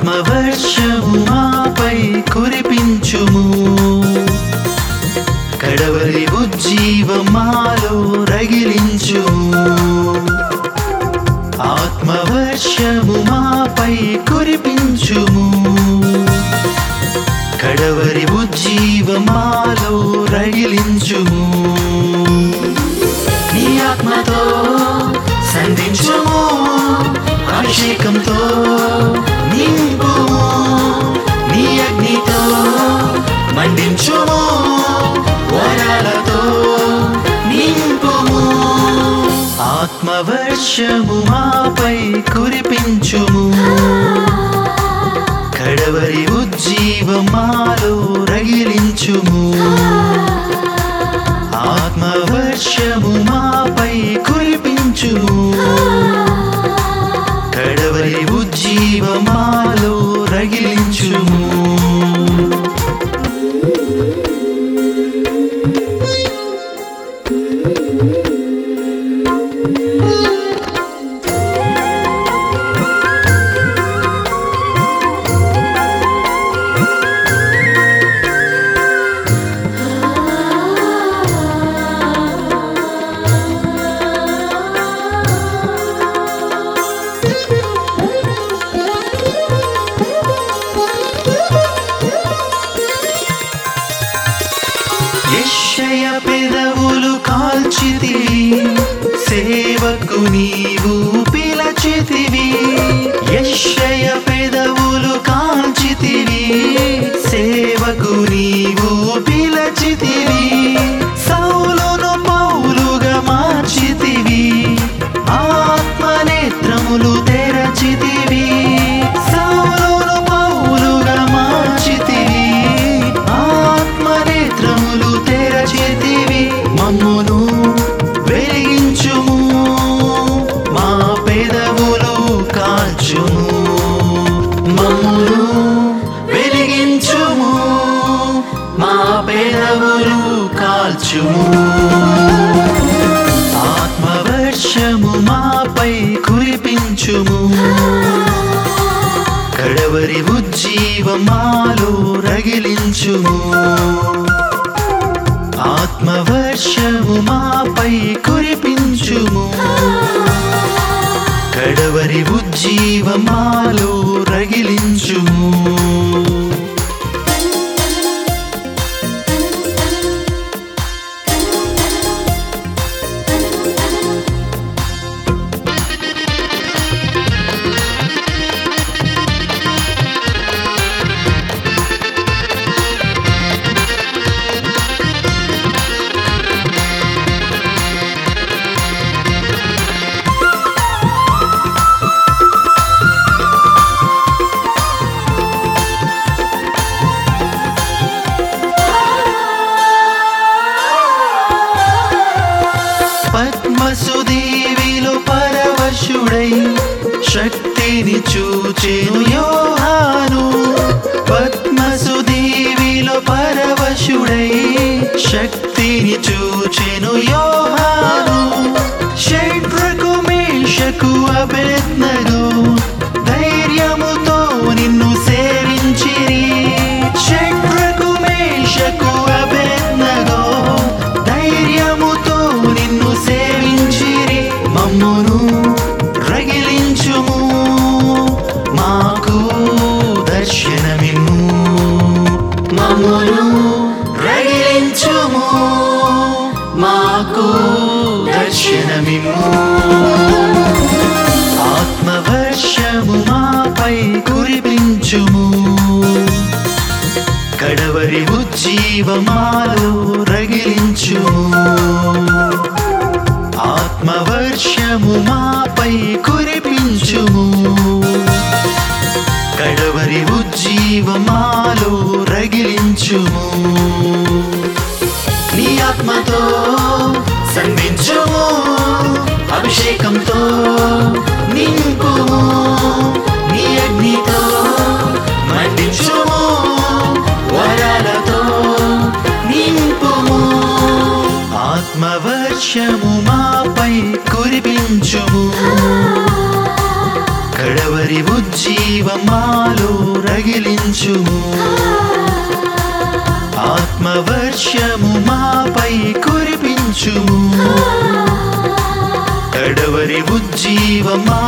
ఆత్మవర్షము మాపై కురిపించుము కడవరి ఉజ్జీవం మాలో రగిలించుము ఆత్మవర్షము మాపై కురిపించుము కడవరి ఉజ్జీవం మాలో రగిలించుము నీ ఆత్మతో సంధించుము అభిషేకంతో నింపుము నీ అగ్నితో మండించుము వరాలతో నింపుము ఆత్మవర్షము మాపై కురిపించుము కడవరి ఉజ్జీవం మాలో రగిలించుము ఆత్మవర్షము మాపై కురిపించుము కడవరి ఉజ్జీవం మాలో రగిలించుము యెషయ పెదవులు కాల్చితివి సేవకు నీవు పిలచితివి యెషయ పెదవులు కాల్చితివి సేవకు నీవు పిలచితివి సౌలును పౌలుగా మార్చితివి ఆత్మనేత్రములు తెరచితివి సౌలును పౌలుగా మార్చితివి ఆత్మనేత్రములు తెరచితివి మమ్మును వెలిగించుము మా పెదవులు కాల్చుము మమ్మును వెలిగించుము మా పెదవులు కాల్చుము ఆత్మవర్షము మాపై కురిపించుము కడవరి ఉజ్జీవం మాలో రగిలించుము ఆత్మవర్షము మాపై కురిపించుము కడవరి ఉజ్జీవం మాలో రగిలించుము పద్మసుదేవిలో పరవశుడై శక్తిని చూచెను యోహాను పద్మసుదేవిలో పరవశుడై శక్తిని చూచెను యోహాను షడ్రకు మేషకు అభెజ్ఞగు ధైర్యముతో నిన్ను సేవించిరి షడ్రకు మేషకు అభెజ్ఞగో ధైర్యముతో నిన్ను సేవించిరి మమ్మును రగిలించుము మాకు దర్శనమిమ్ము మమ్మును రగిలించుము మాకు దర్శనమిమ్ము ఆత్మవర్షము మాపై కురిపించుము కడవరి ఉజ్జీవమాలో రగిలించుము ఆత్మవర్షము మాపై కురిపించుము కడవరి ఉజ్జీవమాలో రగిలించుము నీ ఆత్మతో సంధించుము అభిషేకంతో నింపుము నీ అగ్నితో మండించుము వరాలతో నింపుము ఆత్మవర్షము మాపై కురిపించుము కడవరి ఉజ్జీవం మాలో కురిపించుము తడవరి ఉజ్జీవమా